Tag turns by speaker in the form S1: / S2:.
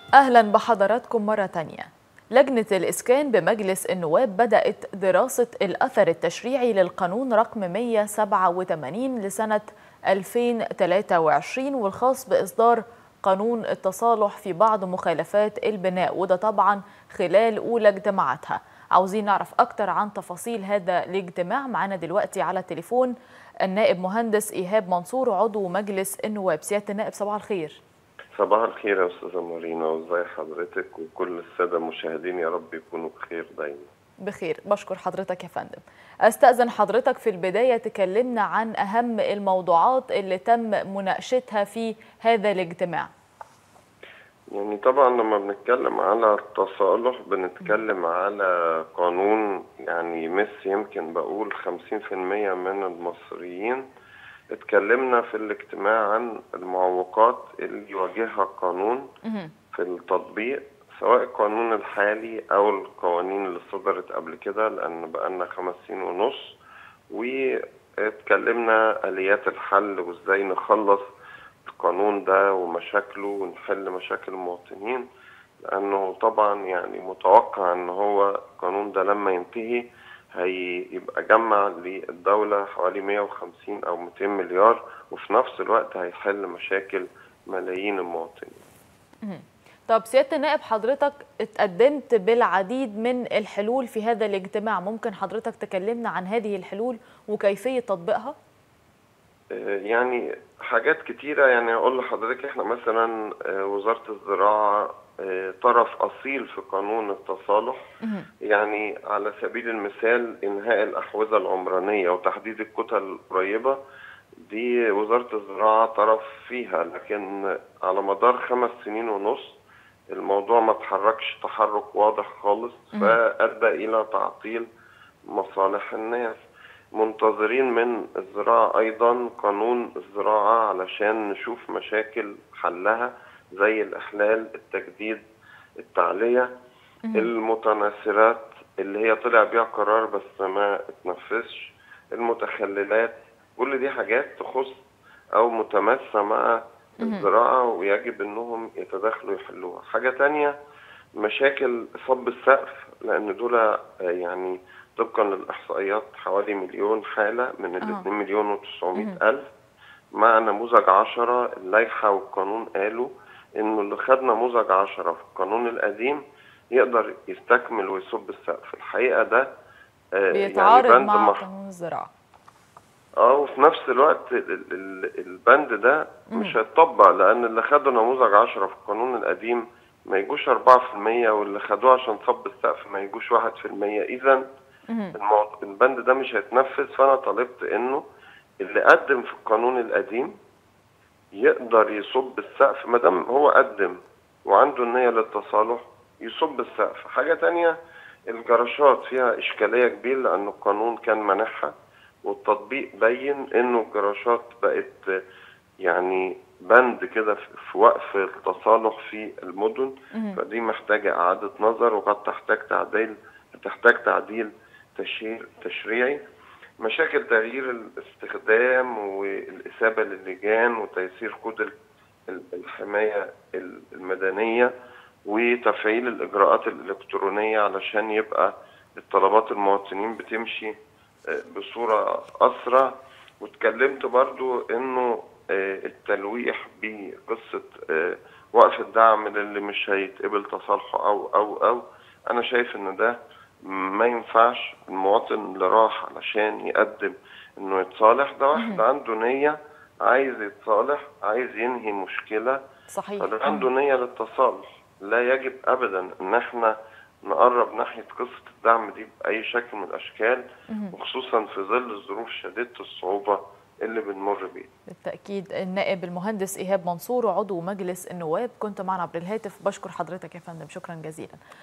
S1: أهلا بحضراتكم مرة تانية لجنة الإسكان بمجلس النواب بدأت دراسة الأثر التشريعي للقانون رقم 187 لسنة 2023 والخاص بإصدار قانون التصالح في بعض مخالفات البناء وده طبعا خلال أولى اجتماعاتها عاوزين نعرف أكتر عن تفاصيل هذا الاجتماع معنا دلوقتي على التليفون النائب مهندس إيهاب منصور عضو مجلس النواب سيادة النائب صباح الخير
S2: صباح الخير يا استاذه مارينا وازي حضرتك وكل الساده المشاهدين يا رب يكونوا بخير دايما
S1: بخير بشكر حضرتك يا فندم استأذن حضرتك في البداية تكلمنا عن أهم الموضوعات اللي تم مناقشتها في هذا الاجتماع
S2: يعني طبعا لما بنتكلم على التصالح بنتكلم على قانون يعني مس يمكن بقول 50% من المصريين اتكلمنا في الاجتماع عن المعوقات اللي يواجهها القانون في التطبيق سواء القانون الحالي او القوانين اللي صدرت قبل كده لان بقالنا خمس سنين ونص واتكلمنا اليات الحل وازاي نخلص القانون ده ومشاكله ونحل مشاكل المواطنين لانه طبعا يعني متوقع ان هو القانون ده لما ينتهي هيبقى جمع للدولة حوالي 150 أو 200 مليار وفي نفس الوقت هيحل مشاكل ملايين المواطنين
S1: طب سيادة النائب حضرتك اتقدمت بالعديد من الحلول في هذا الاجتماع ممكن حضرتك تكلمنا عن هذه الحلول وكيفية تطبيقها؟
S2: يعني حاجات كتيرة يعني أقول لحضرتك إحنا مثلا وزارة الزراعة طرف أصيل في قانون التصالح يعني على سبيل المثال إنهاء الأحوزة العمرانية وتحديد الكتل القريبة دي وزارة الزراعة طرف فيها لكن على مدار خمس سنين ونص الموضوع ما تحركش تحرك واضح خالص فأدى إلى تعطيل مصالح الناس منتظرين من الزراعة أيضا قانون الزراعة علشان نشوف مشاكل حلها زي الإحلال التجديد التعلية المتناثرات اللي هي طلع بيها قرار بس ما اتنفذش المتخللات كل دي حاجات تخص أو متماسة مع الزراعة ويجب إنهم يتداخلوا يحلوها حاجة تانية مشاكل صب السقف لأن دول يعني طبقا للإحصائيات حوالي مليون حالة من ال 2 مليون و900 ألف مع نموذج 10 اللائحة والقانون قالوا إنه اللي خد نموذج 10 في القانون القديم يقدر يستكمل ويصب السقف الحقيقة ده
S1: بيتعارض يعني مع قانون الزراعة
S2: اه وفي نفس الوقت البند ده مش هيتطبق لأن اللي خدوا نموذج 10 في القانون القديم ما يجوش 4% واللي خدوه عشان صب السقف ما يجوش 1% إذا البند ده مش هيتنفذ فأنا طالبت إنه اللي قدم في القانون القديم يقدر يصب السقف ما دام هو قدم وعنده النية للتصالح يصب السقف حاجة تانية الجراشات فيها إشكالية كبيرة لأن القانون كان مانحها والتطبيق بين إنه الجراشات بقت يعني بند كده في وقف التصالح في المدن فدي محتاجة إعادة نظر وقد تحتاج تعديل تحتاج تعديل تشريع تشريعي مشاكل تغيير الاستخدام والإثابة للجان وتيسير كود الحماية المدنية وتفعيل الإجراءات الإلكترونية علشان يبقى الطلبات المواطنين بتمشي بصورة أسرع واتكلمت برضو إنه التلويح بقصة وقف الدعم للي مش هيتقبل تصالحه أو أو أو أنا شايف إن ده ما ينفعش المواطن اللي راح علشان يقدم انه يتصالح ده واحد عنده نية عايز يتصالح عايز ينهي مشكلة
S1: صحيح
S2: فده عنده نية للتصالح لا يجب ابدا ان احنا نقرب ناحية قصة الدعم دي بأي شكل من الأشكال وخصوصا في ظل الظروف شديدة الصعوبة اللي بنمر بيه
S1: بالتأكيد النائب المهندس إيهاب منصور عضو مجلس النواب كنت معنا عبر الهاتف بشكر حضرتك يا فندم شكرا جزيلا